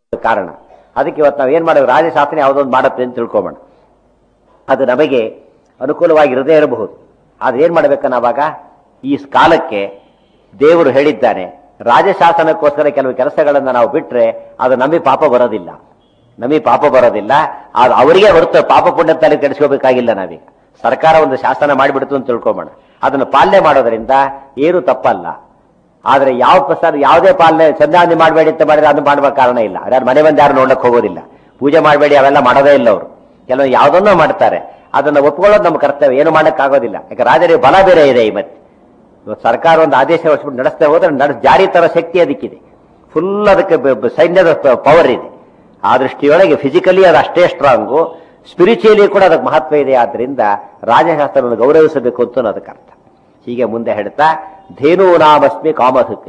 ಕಾರಣ ಅದಕ್ಕೆ ಇವತ್ತು ನಾವು ಏನ್ ಮಾಡಬೇಕು ರಾಜಶಾಸ್ತ್ರ ಯಾವುದೊಂದು ಮಾಡುತ್ತೆ ಅಂತ ತಿಳ್ಕೊಬೋಣ ಅದು ನಮಗೆ ಅನುಕೂಲವಾಗಿರದೇ ಇರಬಹುದು ಆದ್ರೆ ಏನ್ ಮಾಡ್ಬೇಕು ನಾವಾಗ ಈ ಕಾಲಕ್ಕೆ ದೇವರು ಹೇಳಿದ್ದಾನೆ ರಾಜಶಾಸನಕ್ಕೋಸ್ಕರ ಕೆಲವು ಕೆಲಸಗಳನ್ನ ನಾವು ಬಿಟ್ರೆ ಅದು ನಮಗೆ ಪಾಪ ಬರೋದಿಲ್ಲ ನಮಗೆ ಪಾಪ ಬರೋದಿಲ್ಲ ಅದು ಅವರಿಗೆ ಹೊರತು ಪಾಪ ಪುಣ್ಯ ತಲೆ ಕೆಡಿಸ್ಕೋಬೇಕಾಗಿಲ್ಲ ನಾವೀಗ ಸರ್ಕಾರ ಒಂದು ಶಾಸನ ಮಾಡಿಬಿಡ್ತು ಅಂತ ತಿಳ್ಕೊಬೋಣ ಅದನ್ನು ಪಾಲನೆ ಮಾಡೋದ್ರಿಂದ ಏನು ತಪ್ಪಲ್ಲ ಆದ್ರೆ ಯಾವ ಪ್ರಸಾರ ಯಾವುದೇ ಪಾಲನೆ ಸಂಧಾನ ಮಾಡಬೇಡಿ ಅಂತ ಮಾಡಿದ್ರೆ ಅದು ಮಾಡುವ ಕಾರಣ ಇಲ್ಲ ಯಾರು ಮನೆ ಬಂದು ಯಾರು ನೋಡಕ್ ಹೋಗೋದಿಲ್ಲ ಪೂಜೆ ಮಾಡಬೇಡಿ ಅವೆಲ್ಲ ಮಾಡೋದೇ ಇಲ್ಲ ಅವರು ಕೆಲವು ಯಾವುದನ್ನೋ ಮಾಡ್ತಾರೆ ಅದನ್ನ ಒಪ್ಕೊಳ್ಳೋದು ನಮ್ಮ ಕರ್ತವ್ಯ ಏನು ಮಾಡೋಕ್ಕಾಗೋದಿಲ್ಲ ಯಾಕೆ ರಾಜರಿಗೆ ಬಲ ಬೇರೆ ಇದೆ ಈ ಮತ್ತೆ ಇವತ್ತು ಸರ್ಕಾರ ಒಂದು ಆದೇಶ ಹೊರಸ್ಬಿಟ್ಟು ನಡೆಸ್ತಾ ಹೋದ್ರೆ ನಡೆಸ್ ಜಾರಿ ತರ ಶಕ್ತಿ ಅದಕ್ಕಿದೆ ಫುಲ್ ಅದಕ್ಕೆ ಬ- ಬ- ಸೈನ್ಯದ ಪವರ್ ಇದೆ ಆ ದೃಷ್ಟಿಯೊಳಗೆ ಫಿಸಿಕಲಿ ಅದು ಅಷ್ಟೇ ಸ್ಟ್ರಾಂಗು ಸ್ಪಿರಿಚುಯಲಿ ಕೂಡ ಅದಕ್ಕೆ ಮಹತ್ವ ಇದೆ ಆದ್ರಿಂದ ರಾಜಶಾಸ್ತ್ರವನ್ನು ಗೌರವಿಸಬೇಕು ಅಂತ ಅದಕ್ಕೆ ಅರ್ಥ ಹೀಗೆ ಮುಂದೆ ಹೇಳ್ತಾ ಧೇನು ನಾಮಸ್ಮಿ ಕಾಮಧುಕ್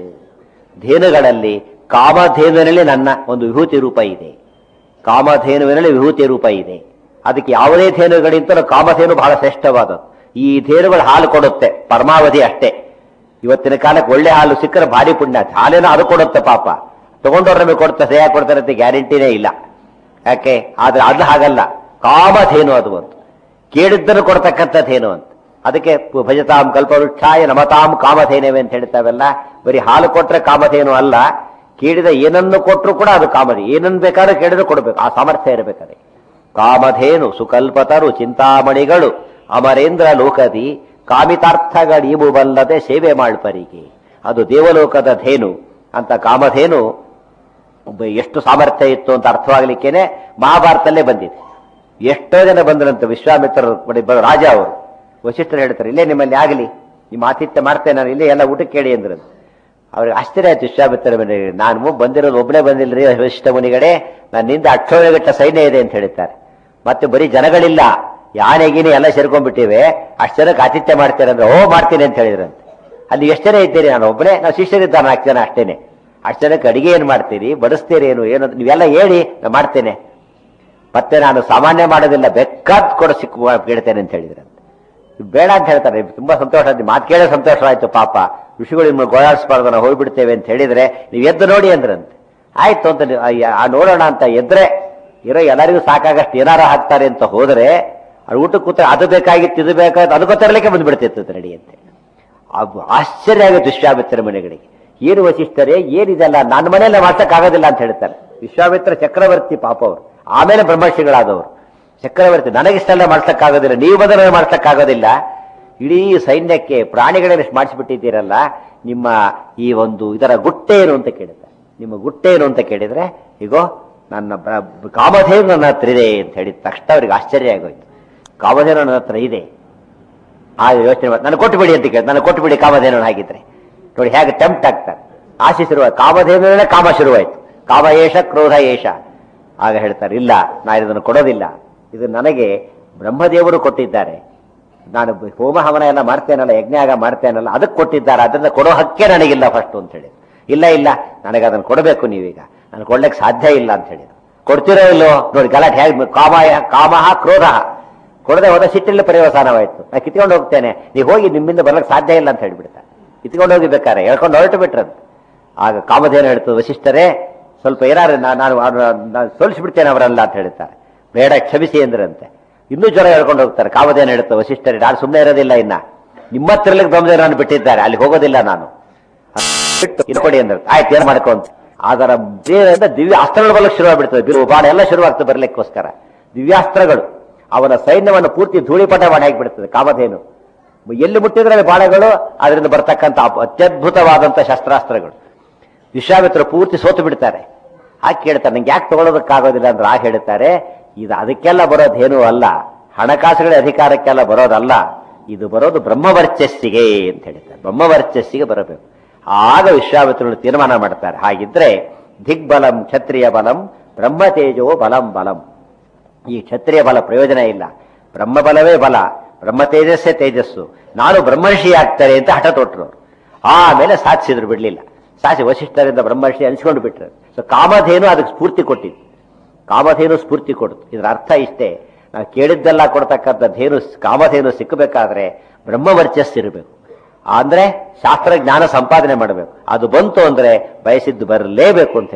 ಧೇನುಗಳಲ್ಲಿ ಕಾಮಧೇನುವಿನಲ್ಲಿ ನನ್ನ ಒಂದು ವಿಭೂತಿ ರೂಪ ಇದೆ ಕಾಮಧೇನುವಿನಲ್ಲಿ ವಿಭೂತಿ ರೂಪ ಇದೆ ಅದಕ್ಕೆ ಯಾವುದೇ ಧೇನುಗಳಿಂತಲೂ ಕಾಮಧೇನು ಬಹಳ ಶ್ರೇಷ್ಠವಾದದ್ದು ಈ ಧೇನುಗಳು ಹಾಲು ಕೊಡುತ್ತೆ ಪರಮಾವಧಿ ಅಷ್ಟೇ ಇವತ್ತಿನ ಕಾಲಕ್ಕೆ ಒಳ್ಳೆ ಹಾಲು ಸಿಕ್ಕರೆ ಭಾರಿ ಪುಣ್ಯ ಹಾಲೇನೋ ಅದು ಕೊಡುತ್ತೆ ಪಾಪ ತಗೊಂಡವ್ರ ನಮಗೆ ಕೊಡುತ್ತೆ ಸರಿಯಾಗಿ ಕೊಡ್ತಾರೆ ಅಂತ ಗ್ಯಾರಂಟಿನೇ ಇಲ್ಲ ಯಾಕೆ ಆದ್ರೆ ಅದು ಹಾಗಲ್ಲ ಕಾಮಧೇನು ಅದು ಒಂದು ಕೇಳಿದ್ದನ್ನು ಕೊಡ್ತಕ್ಕಂಥದ್ದೇನು ಅಂತ ಅದಕ್ಕೆ ಭಜತಾಂ ಕಲ್ಪವೃಕ್ಷಾಯ ನಮತಾಂ ಕಾಮಧೇನವೇ ಅಂತ ಹೇಳ್ತಾವೆಲ್ಲ ಬರೀ ಹಾಲು ಕೊಟ್ರೆ ಕಾಮಧೇನು ಅಲ್ಲ ಕೇಳಿದ ಏನನ್ನು ಕೊಟ್ಟರು ಕೂಡ ಅದು ಕಾಮಧೇ ಏನನ್ನು ಬೇಕಾದ್ರೂ ಕೇಳಿದ್ರೆ ಕೊಡಬೇಕು ಆ ಸಾಮರ್ಥ್ಯ ಇರಬೇಕಾದ್ರೆ ಕಾಮಧೇನು ಸುಕಲ್ಪತರು ಚಿಂತಾಮಣಿಗಳು ಅಮರೇಂದ್ರ ಲೋಕದಿ ಕಾಮಿತಾರ್ಥಗಳೀವು ಬಲ್ಲದೆ ಸೇವೆ ಮಾಡ್ಪರಿಗೆ ಅದು ದೇವಲೋಕದ ಧೇನು ಅಂತ ಕಾಮಧೇನು ಒಬ್ಬ ಎಷ್ಟು ಸಾಮರ್ಥ್ಯ ಇತ್ತು ಅಂತ ಅರ್ಥವಾಗಲಿಕ್ಕೇನೆ ಮಹಾಭಾರತಲ್ಲೇ ಬಂದಿದೆ ಎಷ್ಟೋ ಜನ ಬಂದ್ರಂತ ವಿಶ್ವಾಮಿತ್ರರು ಬಡಿ- ಬ- ರಾಜ ಅವರು ವಶಿಷ್ಠರು ಹೇಳ್ತಾರೆ ಇಲ್ಲೇ ನಿಮ್ಮಲ್ಲಿ ಆಗಲಿ ನಿಮ್ಮ ಆತಿಥ್ಯ ಮಾಡ್ತೇನೆ ನಾನು ಇಲ್ಲೇ ಎಲ್ಲ ಊಟಕ್ಕೆ ಕೇಳಿ ಅಂದ್ರು ಅವ್ರಿಗೆ ಆಶ್ಚರ್ಯ ಆಯ್ತು ವಿಶ್ವಾಮಿತ್ರ ಮನೆಗೆ ನಾನು ಬಂದಿರೋದು ಒಬ್ಬನೇ ಬಂದಿಲ್ಲರಿ ವಶಿಷ್ಠ ಮುನಿಗಡೆ ನನ್ನ ನಿಂದ ಅಕ್ಷೋಗಟ್ಟ ಸೈನ್ಯ ಇದೆ ಅಂತ ಹೇಳ್ತಾರೆ ಮತ್ತೆ ಬರೀ ಜನಗಳಿಲ್ಲ ಯಾನೆ ಗೀನೆ ಎಲ್ಲ ಸೇರ್ಕೊಂಡ್ಬಿಟ್ಟಿವೆ ಅಷ್ಟು ಜನಕ್ಕೆ ಆತಿಥ್ಯ ಮಾಡ್ತೇನೆ ಅಂದ್ರೆ ಓ ಮಾಡ್ತೀನಿ ಅಂತ ಹೇಳಿದ್ರಂತೆ ಅಲ್ಲಿ ಎಷ್ಟು ಜನ ಇದ್ದೀರಿ ನಾನು ಒಬ್ಬನೇ ನಾವು ಶಿಷ್ಯರಿದ್ದಾನೆ ನಾಲ್ಕು ಜನ ಅಷ್ಟೇನೆ ಅಷ್ಟು ಜನಕ್ಕೆ ಅಡಿಗೆ ಏನ್ ಮಾಡ್ತೀರಿ ಬಡಿಸ್ತೀರಿ ಏನು ಏನು ಅಂತ ನೀವೆಲ್ಲ ಹೇಳಿ ನಾನು ಮಾಡ್ತೇನೆ ಮತ್ತೆ ನಾನು ಸಾಮಾನ್ಯ ಮಾಡೋದಿಲ್ಲ ಬೇಕಾದ್ ಕೊಡ ಸಿಕ್ಕು ಕೇಳ್ತೇನೆ ಅಂತ ಹೇಳಿದ್ರಂತೆ ಬೇಡ ಅಂತ ಹೇಳ್ತಾರೆ ತುಂಬಾ ಸಂತೋಷ ಆಯ್ತು ಮಾತು ಕೇಳೋ ಸಂತೋಷವಾಯ್ತು ಪಾಪ ಋಷಿಗಳು ನಿಮ್ಮನ್ನು ಗೋಳಾಡಿಸ್ಬಾರ್ದು ನಾವು ಹೋಗ್ಬಿಡ್ತೇವೆ ಅಂತ ಹೇಳಿದ್ರೆ ನೀವು ಎದ್ದು ನೋಡಿ ಅಂದ್ರಂತೆ ಆಯ್ತು ಅಂತ ನೀವು- ಆ- ಆ ನೋಡೋಣ ಅಂತ ಎದ್ರೆ ಇರೋ ಎಲ್ಲರಿಗೂ ಸಾಕಾಗಷ್ಟು ಏನಾರ ಹಾಕ್ತಾರೆ ಅಂತ ಹೋದ್ರೆ ಅವ್ರು ಊಟಕ್ಕೆ ಕೂತ ಅದು ಬೇಕಾಗಿತ್ತು ಇದು ಬೇಕಾಗಿತ್ತು ಅದು ಗೊತ್ತಿರಲಿಕ್ಕೆ ಬಂದ್ಬಿಡ್ತಿತ್ತು ರೆಡಿ ಅಂತೆ ಅದು ಆಶ್ಚರ್ಯ ಆಗುತ್ತೆ ವಿಶ್ವಾಮಿತ್ರ ಮನೆಗಳಿಗೆ ಏನು ವಶಿಷ್ಠರೇ ಏನಿದೆಲ್ಲ ನನ್ನ ಮನೆಯಲ್ಲ ಮಾಡ್ಸಕ್ಕಾಗೋದಿಲ್ಲ ಅಂತ ಹೇಳ್ತಾರೆ ವಿಶ್ವಾಮಿತ್ರ ಚಕ್ರವರ್ತಿ ಪಾಪ ಅವರು ಆಮೇಲೆ ಬ್ರಹ್ಮರ್ಷಿಗಳಾದವರು ಚಕ್ರವರ್ತಿ ನನಗಿಷ್ಟೆಲ್ಲ ಮಾಡ್ಸಕ್ಕಾಗೋದಿಲ್ಲ ನೀವು ಬಂದರೆ ಮಾಡ್ಸಕ್ಕಾಗೋದಿಲ್ಲ ಇಡೀ ಸೈನ್ಯಕ್ಕೆ ಪ್ರಾಣಿಗಳನ್ನ ಮಾಡಿಸ್ಬಿಟ್ಟಿದ್ದೀರಲ್ಲ ನಿಮ್ಮ ಈ ಒಂದು ಇದರ ಗುಟ್ಟೇನು ಅಂತ ಕೇಳಿದ್ದಾರೆ ನಿಮ್ಮ ಗುಟ್ಟೇನು ಅಂತ ಕೇಳಿದ್ರೆ ಈಗೋ ನನ್ನ ಬ- ಕಾಮಧೇನು ನನ್ನ ಹತ್ರ ಇದೆ ಅಂತ ಹೇಳಿದ ತಕ್ಷಣ ಅವ್ರಿಗೆ ಆಶ್ಚರ್ಯ ಆಗೋಯ್ತು ಕಾಮಧೇನು ನನ್ನ ಹತ್ರ ಇದೆ ಆ ಯೋಚನೆ ಮಾಡಿ ನನಗೆ ಕೊಟ್ಟುಬಿಡಿ ಅಂತ ಕೇಳಿ ನನಗೆ ಕೊಟ್ಟುಬಿಡಿ ಕಾಮಧೇನು ಹಾಗಿದ್ರೆ ನೋಡಿ ಹೇಗೆ ಟೆಂಪ್ಟ್ ಆಗ್ತಾರೆ ಆಸೆ ಶುರುವ ಕಾಮಧೇನುವಿನ ಕಾಮ ಶುರುವಾಯ್ತು ಕಾಮ ಏಷ ಕ್ರೋಧ ಏಷ ಆಗ ಹೇಳ್ತಾರೆ ಇಲ್ಲ ನಾನು ಇದನ್ನು ಕೊಡೋದಿಲ್ಲ ಇದು ನನಗೆ ಬ್ರಹ್ಮದೇವರು ಕೊಟ್ಟಿದ್ದಾರೆ ನಾನು ಹೋಮ ಹವನ ಎಲ್ಲ ಮಾಡ್ತೇನಲ್ಲ ಯಜ್ಞ ಆಗ ಮಾಡ್ತೇನಲ್ಲ ಅದಕ್ಕೆ ಕೊಟ್ಟಿದ್ದಾರೆ ಅದರಿಂದ ಕೊಡೋ ಹಕ್ಕೇ ನನಗಿಲ್ಲ ಫಸ್ಟ್ ಅಂತ ಹೇಳಿ ಇಲ್ಲ ಇಲ್ಲ ನನಗೆ ಅದನ್ನು ಕೊಡಬೇಕು ನೀವೀಗ ನಾನು ಕೊಡ್ಲಿಕ್ಕೆ ಸಾಧ್ಯ ಇಲ್ಲ ಅಂತ ಹೇಳಿ ಕೊಡ್ತಿರೋ ಇಲ್ಲೋ ನೋಡಿ ಗಲಾಟೆ ಹೇಗೆ ಕಾಮ ಕಾಮಹ ಕ್ರೋಧ ಕೊಡದೆ ಹೋದ ಸಿಟ್ಟಿಲ್ಲ ಪರ್ಯವಸಾನವಾಯ್ತು ನಾ ಕಿತ್ಕೊಂಡು ಹೋಗ್ತೇನೆ ನೀವು ಹೋಗಿ ನಿಮ್ಮಿಂದ ಬರ್ಲಿಕ್ಕೆ ಸಾಧ್ಯ ಇಲ್ಲ ಅಂತ ಹೇಳ್ಬಿಡ್ತಾರೆ ಕಿತ್ಕೊಂಡು ಹೋಗಿ ಬೇಕಾರೆ ಹೇಳ್ಕೊಂಡು ಹೊರಟು ಬಿಟ್ರಂತ ಆಗ ಕಾಮಧೇನು ಹೇಳ್ತು ವಶಿಷ್ಠರೇ ಸ್ವಲ್ಪ ಏನಾರು ನಾ- ನಾನು ಅವ್ರನ್ನ- ನಾನು ಸೋಲಿಸ್ಬಿಡ್ತೇನೆ ಅವರಲ್ಲ ಅಂತ ಹೇಳ್ತಾರೆ ಬೇಡ ಕ್ಷಮಿಸಿ ಅಂದ್ರಂತೆ ಇನ್ನೂ ಜ್ವರ ಹೇಳ್ಕೊಂಡು ಹೋಗ್ತಾರೆ ಕಾಮಧೇನು ಹೇಳ್ತು ವಶಿಷ್ಠರೇ ನಾನು ಸುಮ್ಮನೆ ಇರೋದಿಲ್ಲ ಇನ್ನ ನಿಮ್ಮ ಹತ್ರಲಿಕ್ಕೆ ಬ್ರಹ್ಮದೇವರನ್ನು ಬಿಟ್ಟಿದ್ದಾರೆ ಅಲ್ಲಿ ಹೋಗೋದಿಲ್ಲ ನಾನು ಬಿಟ್ಟು ಇಟ್ಕೊಡಿ ಅಂದ್ರೆ ಆಯ್ತು ಏನ್ ಮಾಡ್ಕೊಂತ ಅದರ ದೇಹದಿಂದ ದಿವ್ಯ ಅಸ್ತ್ರಗಳು ಬರಲಿಕ್ಕೆ ಶುರುವಾಗ್ಬಿಡ್ತದೆ ಬಿರು ಬಾಣ ಎಲ್ಲ ಶುರುವಾಗ್ತದೆ ಬರ್ಲಿಕ್ಕೋಸ್ಕರ ದಿವ್ಯಾಸ್ತ್ರಗಳು ಅವನ ಸೈನ್ಯವನ್ನು ಪೂರ್ತಿ ಧೂಳಿಪಟ ಮಾಡಿ ಹಾಕಿಬಿಡ್ತದೆ ಕಾಮಧೇನು ಎಲ್ಲಿ ಮುಟ್ಟಿದ್ರೆ ಅಲ್ಲಿ ಬಾಣಗಳು ಅದರಿಂದ ಬರ್ತಕ್ಕಂಥ ಅಪ್- ಅತ್ಯದ್ಭುತವಾದಂಥ ಶಸ್ತ್ರಾಸ್ತ್ರಗಳು ವಿಶ್ವಾಮಿತ್ರ ಪೂರ್ತಿ ಸೋತು ಬಿಡ್ತಾರೆ ಆಗ ಕೇಳ್ತಾರೆ ನಂಗೆ ಯಾಕೆ ತಗೊಳ್ಳೋದಕ್ಕಾಗೋದಿಲ್ಲ ಅಂದ್ರೆ ಆಗ ಹೇಳ್ತಾರೆ ಇದು ಅದಕ್ಕೆಲ್ಲ ಬರೋದೇನೂ ಅಲ್ಲ ಹಣಕಾಸುಗಳ ಅಧಿಕಾರಕ್ಕೆಲ್ಲ ಬರೋದಲ್ಲ ಇದು ಬರೋದು ಬ್ರಹ್ಮವರ್ಚಸ್ಸಿಗೆ ಅಂತ ಹೇಳ್ತಾರೆ ಬ್ರಹ್ಮವರ್ಚಸ್ಸಿಗೆ ಬರಬೇಕು ಆಗ ವಿಶ್ವಾಮಿತ್ರರು ತೀರ್ಮಾನ ಮಾಡ್ತಾರೆ ಹಾಗಿದ್ರೆ ದಿಗ್ಬಲಂ ಕ್ಷತ್ರಿಯ ಬಲಂ ಬ್ರಹ್ಮತೇಜೋ ಬಲಂ ಬಲಂ ಈ ಕ್ಷತ್ರಿಯ ಬಲ ಪ್ರಯೋಜನ ಇಲ್ಲ ಬ್ರಹ್ಮಬಲವೇ ಬಲ ಬ್ರಹ್ಮ ತೇಜಸ್ಸೇ ತೇಜಸ್ಸು ನಾನು ಬ್ರಹ್ಮರ್ಷಿ ಆಗ್ತಾರೆ ಅಂತ ಹಠ ತೊಟ್ರು ಅವ್ರು. ಆಮೇಲೆ ಸಾಧಿಸಿದ್ರು ಬಿಡ್ಲಿಲ್ಲ ಸಾಧಿಸಿ ವಶಿಷ್ಠರಿಂದ ಬ್ರಹ್ಮರ್ಷಿ ಅನ್ಸ್ಕೊಂಡು ಬಿಟ್ರು ಸೊ ಕಾಮಧೇನು ಅದಕ್ಕೆ ಸ್ಫೂರ್ತಿ ಕೊಟ್ಟಿದ್ದು ಕಾಮಧೇನು ಸ್ಫೂರ್ತಿ ಕೊಡ್ತು ಇದರ ಅರ್ಥ ಇಷ್ಟೇ ನಾವು ಕೇಳಿದ್ದೆಲ್ಲ ಕೊಡ್ತಕ್ಕಂಥ ಧೇನು ಕಾಮಧೇನು ಸಿಕ್ಕಬೇಕಾದ್ರೆ ಬ್ರಹ್ಮವರ್ಚಸ್ಸು ಇರಬೇಕು ಅಂದ್ರೆ ಶಾಸ್ತ್ರ ಜ್ಞಾನ ಸಂಪಾದನೆ ಮಾಡಬೇಕು ಅದು ಬಂತು ಅಂದ್ರೆ ಬಯಸಿದ್ದು ಬರಲೇಬೇಕು ಅಂತ ಹೇಳ್ತಾರೆ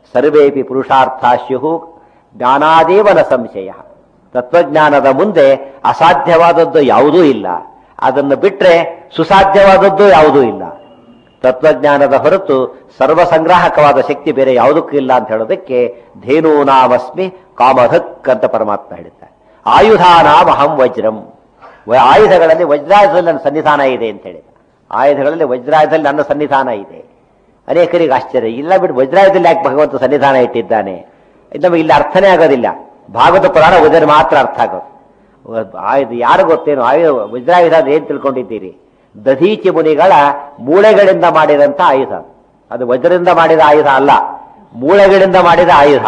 ಸರ್ವೇಪಿ ಪುರುಷಾರ್ಥಾಶ್ಯು ಜ್ಞಾನಾದೇವನ ಸಂಶಯ ತತ್ವಜ್ಞಾನದ ಮುಂದೆ ಅಸಾಧ್ಯವಾದದ್ದು ಯಾವುದೂ ಇಲ್ಲ ಅದನ್ನು ಬಿಟ್ರೆ ಸುಸಾಧ್ಯವಾದದ್ದು ಯಾವುದೂ ಇಲ್ಲ ತತ್ವಜ್ಞಾನದ ಹೊರತು ಸರ್ವಸಂಗ್ರಾಹಕವಾದ ಶಕ್ತಿ ಬೇರೆ ಯಾವುದಕ್ಕೂ ಇಲ್ಲ ಅಂತ ಹೇಳೋದಕ್ಕೆ ಧೇನೂನಾಮಸ್ಮಿ ಕಾಮಧಕ್ ಅಂತ ಪರಮಾತ್ಮ ಹೇಳಿದ್ದಾರೆ ಆಯುಧಾನಾಂ ಅಹಂ ವಜ್ರಂ ವ- ಆಯುಧಗಳಲ್ಲಿ ವಜ್ರಾಯುಧದಲ್ಲಿ ನನ್ನ ಸನ್ನಿಧಾನ ಇದೆ ಅಂತ ಹೇಳಿದ ಆಯುಧಗಳಲ್ಲಿ ವಜ್ರಾಯುಧದಲ್ಲಿ ನನ್ನ ಸನ್ನಿಧಾನ ಇದೆ ಅನೇಕರಿಗೆ ಆಶ್ಚರ್ಯ ಇಲ್ಲ ಬಿಟ್ಟು ವಜ್ರಾಯುಧದಲ್ಲಿ ಯಾಕೆ ಭಗವಂತ ಸನ್ನಿಧಾನ ಇಟ್ಟಿದ್ದಾನೆ ಇದು ನಮಗೆ ಇಲ್ಲಿ ಅರ್ಥನೇ ಆಗೋದಿಲ್ಲ ಭಾಗವತ ಪುರಾಣ ಓದಿದ್ರೆ ಮಾತ್ರ ಅರ್ಥ ಆಗೋದು ಆಯುಧ ಯಾರು ಗೊತ್ತೇನು ಆಯುಧ ವಜ್ರಾಯುಧ ಅಂದ್ರೆ ಏನ್ ತಿಳ್ಕೊಂಡಿದ್ದೀರಿ ದಧೀಚಿ ಮುನಿಗಳ ಮೂಳೆಗಳಿಂದ ಮಾಡಿದಂತ ಆಯುಧ ಅದು ವಜ್ರದಿಂದ ಮಾಡಿದ ಆಯುಧ ಅಲ್ಲ ಮೂಳೆಗಳಿಂದ ಮಾಡಿದ ಆಯುಧ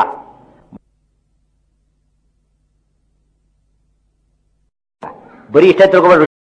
ಬರೀ ಇಷ್ಟೇ ತಿಳ್ಕೊಂಡು